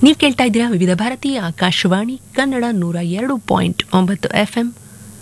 ನೀವು ಕೇಳ್ತಾ ಇದ್ದೀರಾ ವಿವಿಧ ಭಾರತೀಯ ಆಕಾಶವಾಣಿ ಕನ್ನಡ ನೂರ ಎರಡು ಪಾಯಿಂಟ್ ಒಂಬತ್ತು ಎಫ್ ಎಂ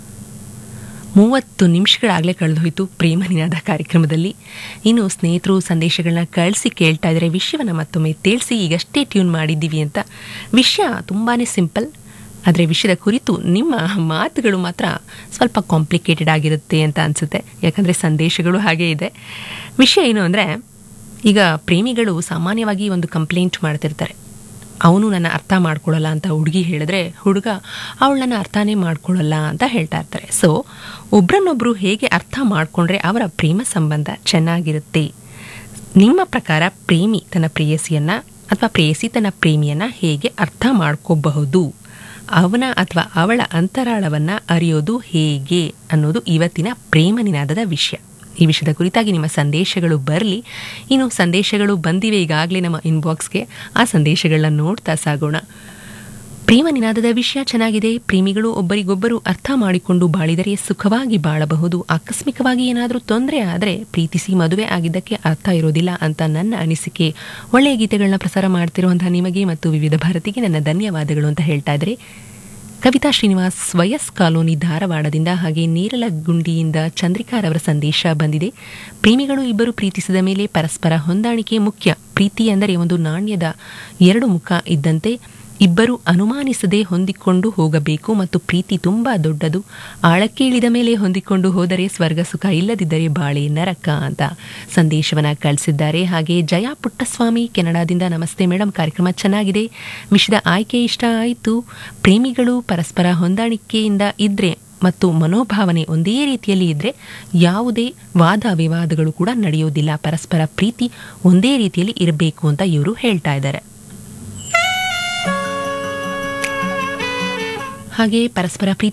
ಮೂವತ್ತು ನಿಮಿಷಗಳಾಗಲೇ ಕಳೆದು ಹೋಯಿತು ಪ್ರೇಮ ನಿನಾದ ಕಾರ್ಯಕ್ರಮದಲ್ಲಿ ಇನ್ನು ಸ್ನೇಹಿತರು ಸಂದೇಶಗಳನ್ನ ಕಳಿಸಿ ಕೇಳ್ತಾ ಇದ್ದಾರೆ ವಿಷಯವನ್ನು ಮತ್ತೊಮ್ಮೆ ತಿಳಿಸಿ ಈಗಷ್ಟೇ ಟ್ಯೂನ್ ಮಾಡಿದ್ದೀವಿ ಅಂತ ವಿಷಯ ತುಂಬಾ ಸಿಂಪಲ್ ಆದರೆ ವಿಷಯದ ಕುರಿತು ನಿಮ್ಮ ಮಾತುಗಳು ಮಾತ್ರ ಸ್ವಲ್ಪ ಕಾಂಪ್ಲಿಕೇಟೆಡ್ ಆಗಿರುತ್ತೆ ಅಂತ ಅನಿಸುತ್ತೆ ಯಾಕಂದರೆ ಸಂದೇಶಗಳು ಹಾಗೇ ಇದೆ ವಿಷಯ ಏನು ಅಂದರೆ ಈಗ ಪ್ರೇಮಿಗಳು ಸಾಮಾನ್ಯವಾಗಿ ಒಂದು ಕಂಪ್ಲೇಂಟ್ ಮಾಡ್ತಿರ್ತಾರೆ ಅವನು ನನ್ನ ಅರ್ಥ ಮಾಡ್ಕೊಳ್ಳಲ್ಲ ಅಂತ ಹುಡುಗಿ ಹೇಳಿದ್ರೆ ಹುಡುಗ ಅವಳನ್ನ ಅರ್ಥನೇ ಮಾಡ್ಕೊಳ್ಳಲ್ಲ ಅಂತ ಹೇಳ್ತಾ ಇರ್ತಾರೆ ಸೊ ಒಬ್ರನ್ನೊಬ್ರು ಹೇಗೆ ಅರ್ಥ ಮಾಡಿಕೊಂಡ್ರೆ ಅವರ ಪ್ರೇಮ ಸಂಬಂಧ ಚೆನ್ನಾಗಿರುತ್ತೆ ನಿಮ್ಮ ಪ್ರಕಾರ ಪ್ರೇಮಿ ತನ್ನ ಪ್ರೇಯಸಿಯನ್ನ ಅಥವಾ ಪ್ರೇಯಸಿ ತನ್ನ ಪ್ರೇಮಿಯನ್ನ ಹೇಗೆ ಅರ್ಥ ಮಾಡ್ಕೋಬಹುದು ಅವನ ಅಥವಾ ಅವಳ ಅಂತರಾಳವನ್ನ ಅರಿಯೋದು ಹೇಗೆ ಅನ್ನೋದು ಇವತ್ತಿನ ಪ್ರೇಮ ನಿನಾದದ ವಿಷಯ ಈ ವಿಷಯದ ಕುರಿತಾಗಿ ನಿಮ್ಮ ಸಂದೇಶಗಳು ಬರಲಿ ಇನ್ನು ಸಂದೇಶಗಳು ಬಂದಿವೆ ಈಗಾಗಲೇ ನಮ್ಮ ಇನ್ಬಾಕ್ಸ್ಗೆ ಆ ಸಂದೇಶಗಳನ್ನ ನೋಡ್ತಾ ಸಾಗೋಣ ಪ್ರೇಮ ನಿನಾದದ ವಿಷಯ ಚೆನ್ನಾಗಿದೆ ಪ್ರೇಮಿಗಳು ಒಬ್ಬರಿಗೊಬ್ಬರು ಅರ್ಥ ಮಾಡಿಕೊಂಡು ಬಾಳಿದರೆ ಸುಖವಾಗಿ ಬಾಳಬಹುದು ಆಕಸ್ಮಿಕವಾಗಿ ಏನಾದರೂ ತೊಂದರೆ ಆದರೆ ಪ್ರೀತಿಸಿ ಮದುವೆ ಆಗಿದ್ದಕ್ಕೆ ಅರ್ಥ ಇರೋದಿಲ್ಲ ಅಂತ ನನ್ನ ಅನಿಸಿಕೆ ಒಳ್ಳೆಯ ಗೀತೆಗಳನ್ನ ಪ್ರಸಾರ ಮಾಡ್ತಿರುವಂತಹ ನಿಮಗೆ ಮತ್ತು ವಿವಿಧ ಭಾರತಿಗೆ ನನ್ನ ಧನ್ಯವಾದಗಳು ಅಂತ ಹೇಳ್ತಾ ಇದ್ರೆ ಕವಿತಾ ಶ್ರೀನಿವಾಸ್ ವಯಸ್ ಕಾಲೋನಿ ಧಾರವಾಡದಿಂದ ಹಾಗೆ ನೇರಲಗುಂಡಿಯಿಂದ ಚಂದ್ರಿಕಾರವರ ಸಂದೇಶ ಬಂದಿದೆ ಪ್ರೇಮಿಗಳು ಇಬ್ಬರು ಪ್ರೀತಿಸಿದ ಮೇಲೆ ಪರಸ್ಪರ ಹೊಂದಾಣಿಕೆ ಮುಖ್ಯ ಪ್ರೀತಿ ಎಂದರೆ ಒಂದು ನಾಣ್ಯದ ಎರಡು ಮುಖ ಇದ್ದಂತೆ ಇಬ್ಬರು ಅನುಮಾನಿಸದೆ ಹೊಂದಿಕೊಂಡು ಹೋಗಬೇಕು ಮತ್ತು ಪ್ರೀತಿ ತುಂಬಾ ದೊಡ್ಡದು ಆಳಕ್ಕೆ ಇಳಿದ ಮೇಲೆ ಹೊಂದಿಕೊಂಡು ಹೋದರೆ ಸ್ವರ್ಗ ಸುಖ ಇಲ್ಲದಿದ್ದರೆ ಬಾಳೆ ನರಕ ಅಂತ ಸಂದೇಶವನ್ನ ಕಳಿಸಿದ್ದಾರೆ ಹಾಗೆ ಜಯಾ ಪುಟ್ಟಸ್ವಾಮಿ ಕೆನಡಾದಿಂದ ನಮಸ್ತೆ ಮೇಡಮ್ ಕಾರ್ಯಕ್ರಮ ಚೆನ್ನಾಗಿದೆ ವಿಷಯದ ಆಯ್ಕೆ ಇಷ್ಟ ಆಯಿತು ಪ್ರೇಮಿಗಳು ಪರಸ್ಪರ ಹೊಂದಾಣಿಕೆಯಿಂದ ಇದ್ರೆ ಮತ್ತು ಮನೋಭಾವನೆ ಒಂದೇ ರೀತಿಯಲ್ಲಿ ಇದ್ರೆ ಯಾವುದೇ ವಾದ ವಿವಾದಗಳು ಕೂಡ ನಡೆಯೋದಿಲ್ಲ ಪರಸ್ಪರ ಪ್ರೀತಿ ಒಂದೇ ರೀತಿಯಲ್ಲಿ ಇರಬೇಕು ಅಂತ ಇವರು ಹೇಳ್ತಾ ಇದ್ದಾರೆ ಹಾಗೆ ಪರಸ್ಪರ ಪ್ರೀತಿ